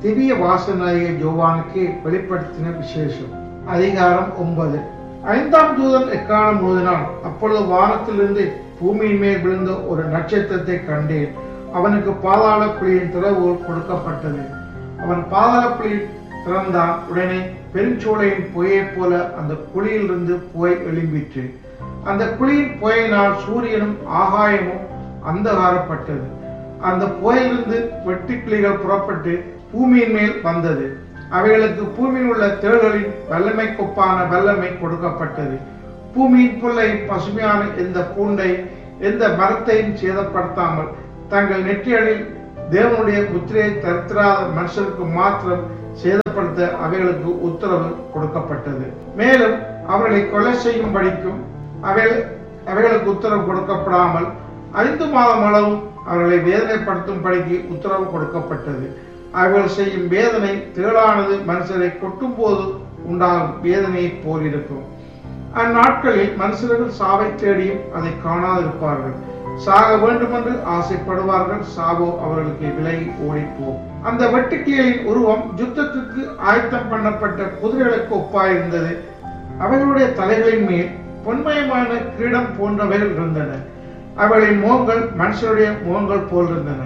திவ்ய வாசநாயக ஜோவானுக்கு வெளிப்படுத்தின விசேஷம் அதிகாரம் ஒன்பது ஐந்தாம் தூதன் எக்காலம் ஊதினான் அப்பொழுது வானத்திலிருந்து பூமியின் மேல் விழுந்த ஒரு நட்சத்திரத்தை கண்டேன் அவனுக்கு பாதாள குழியின் திறவு கொடுக்கப்பட்டது அவன் பாதாள குழி திறந்தான் உடனே பெருஞ்சோலையின் புகையைப் போல அந்த குழியிலிருந்து புகை எழும்பிற்று அந்த குழியின் புகையினால் சூரியனும் ஆகாயமும் அந்தகாரப்பட்டது அந்த புகையிலிருந்து வெட்டுக்கிளிகள் புறப்பட்டு பூமியின் மேல் வந்தது அவைகளுக்கு பூமியில் உள்ள தேள்களின் வல்லமை கொப்பான வல்லமை கொடுக்கப்பட்டது பூமியின் புல்லை பசுமையான எந்த பூண்டை எந்த மரத்தையும் சேதப்படுத்தாமல் தங்கள் நெற்றியலில் தேவனுடைய முத்திரையை தரித்திராத மனுஷருக்கு மாத்திரம் சேதப்படுத்த அவைகளுக்கு உத்தரவு கொடுக்கப்பட்டது மேலும் அவர்களை கொலை செய்யும் படிக்கும் அவைகள் அவைகளுக்கு உத்தரவு கொடுக்கப்படாமல் ஐந்து மாதம் அளவும் அவர்களை வேதனைப்படுத்தும் படிக்கு உத்தரவு கொடுக்கப்பட்டது அவர்கள் செய்யும் வேதனை தேளானது மனுஷரை கொட்டும் போது உண்டாகும் வேதனையைப் போல் இருக்கும் அந்நாட்களில் மனுஷர்கள் சாவை தேடியும் அதை காணாதிருப்பார்கள் சாக வேண்டுமென்று ஆசைப்படுவார்கள் சாவோ அவர்களுக்கு விலகி ஓடிப்போம் அந்த வெட்டுக்கிளிகளின் உருவம் யுத்தத்திற்கு ஆயத்தம் பண்ணப்பட்ட குதிரைகளுக்கு ஒப்பாயிருந்தது அவைகளுடைய தலைகளின் மேல் பொன்மயமான கிரீடம் போன்றவைகள் இருந்தன அவைகளின் முகங்கள் மனுஷருடைய முகங்கள் போல் இருந்தன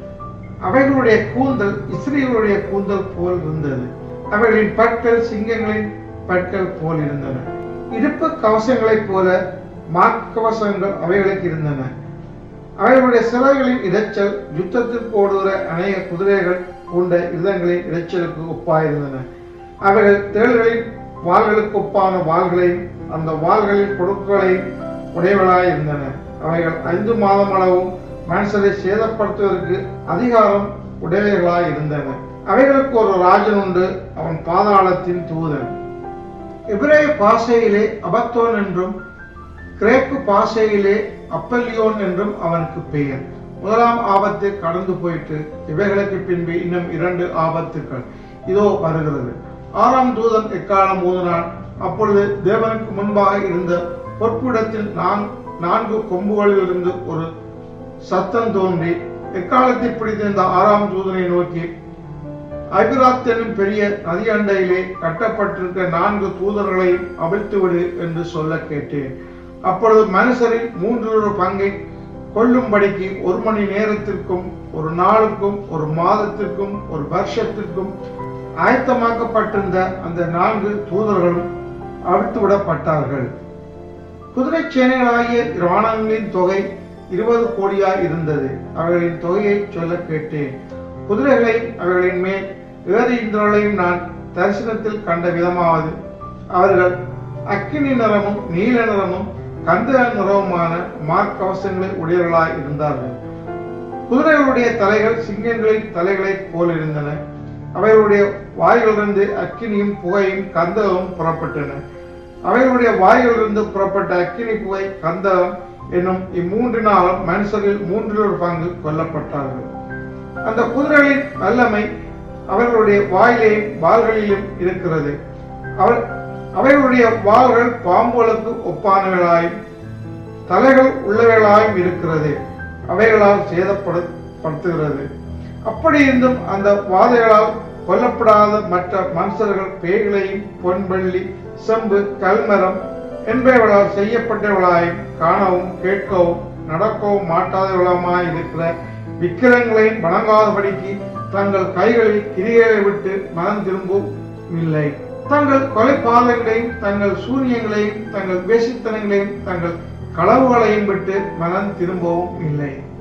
அவைகளுடைய கூந்தல் இஸ்ரீகளுடைய கூந்தல் போல் இருந்தது அவைகளின் பற்கள் சிங்கங்களின் பற்கள் போல் இருந்தன இடுப்பு கவசங்களைப் போல மாக்கவசங்கள் அவைகளுக்கு இருந்தன அவைகளுடைய சிலைகளின் இரைச்சல் யுத்தத்திற்கு ஓடுகிற அநேக குதிரைகள் கொண்ட இதங்களின் இரைச்சலுக்கு ஒப்பாயிருந்தன அவைகள் தேள்களின் வாள்களுக்கு ஒப்பான வாள்களையும் அந்த வாள்களின் கொடுக்குகளையும் உடையவளாய் இருந்தன அவைகள் ஐந்து மாதம் அளவும் மனுஷரை சேதப்படுத்துவதற்கு அதிகாரம் உடையவைகளாய் இருந்தன அவைகளுக்கு ஒரு ராஜன் உண்டு அவன் பாதாளத்தின் தூதன் எபிரேய பாஷையிலே அபத்தோன் என்றும் கிரேக்கு பாஷையிலே அப்பல்லியோன் என்றும் அவனுக்கு பெயர் முதலாம் ஆபத்து கடந்து போயிட்டு இவைகளுக்கு பின்பு இன்னும் இரண்டு ஆபத்துக்கள் இதோ வருகிறது ஆறாம் தூதன் எக்காலம் ஊதினான் அப்பொழுது தேவனுக்கு முன்பாக இருந்த பொற்பிடத்தில் நான் நான்கு கொம்புகளிலிருந்து ஒரு சத்தம் தோன்றி எக்காலத்தை பிடித்திருந்த ஆறாம் தூதனை நோக்கி ஐபிராத் என்னும் பெரிய நதி அண்டையிலே கட்டப்பட்டிருக்க நான்கு தூதர்களையும் அவிழ்த்து விடு என்று சொல்ல கேட்டேன் அப்பொழுது மனுஷரில் மூன்று பங்கை கொள்ளும்படிக்கு ஒரு மணி நேரத்திற்கும் ஒரு நாளுக்கும் ஒரு மாதத்திற்கும் ஒரு வருஷத்திற்கும் ஆயத்தமாக்கப்பட்டிருந்த அந்த நான்கு தூதர்களும் அவிழ்த்து விடப்பட்டார்கள் குதிரை சேனைகளாகிய இராணுவங்களின் தொகை இருபது கோடியாய் இருந்தது அவைகளின் தொகையை சொல்ல கேட்டேன் குதிரைகளையும் அவைகளின் மேல் ஏறுகின்றவர்களையும் நான் தரிசனத்தில் கண்ட விதமாவது அவர்கள் அக்கினி நிறமும் நீல நிறமும் கந்தக நிறவுமான மார்க்கவசங்களை உடையவர்களாய் இருந்தார்கள் குதிரைகளுடைய தலைகள் சிங்கங்களின் தலைகளைப் போல் இருந்தன அவைகளுடைய வாய்களிலிருந்து அக்கினியும் புகையும் கந்தகமும் புறப்பட்டன அவைகளுடைய வாய்களிலிருந்து புறப்பட்ட அக்கினி புகை கந்தகம் என்னும் இம்மூன்றினாலும் மனுஷரில் மூன்றில் ஒரு பங்கு கொல்லப்பட்டார்கள் அந்த குதிரைகளின் வல்லமை அவர்களுடைய வாயிலையும் வாள்களிலும் இருக்கிறது அவர் அவைகளுடைய வாள்கள் பாம்புகளுக்கு ஒப்பானவர்களாயும் தலைகள் உள்ளவைகளாயும் இருக்கிறது அவைகளால் சேதப்படுத்துகிறது அப்படி இருந்தும் அந்த வாதைகளால் கொல்லப்படாத மற்ற மனுஷர்கள் பேய்களையும் பொன் வெள்ளி செம்பு கல்மரம் என்பவைகளால் செய்யப்பட்டவர்களாயும் காணவும் கேட்கவும் நடக்கவும் மாட்டாதவர்களுமாய் இருக்கிற விக்கிரங்களையும் வணங்காதபடிக்கு தங்கள் கைகளில் கிரிகளை விட்டு மனம் திரும்பவும் இல்லை தங்கள் கொலைபாதங்களையும் தங்கள் சூரியங்களையும் தங்கள் வேசித்தனங்களையும் தங்கள் களவுகளையும் விட்டு மனம் திரும்பவும் இல்லை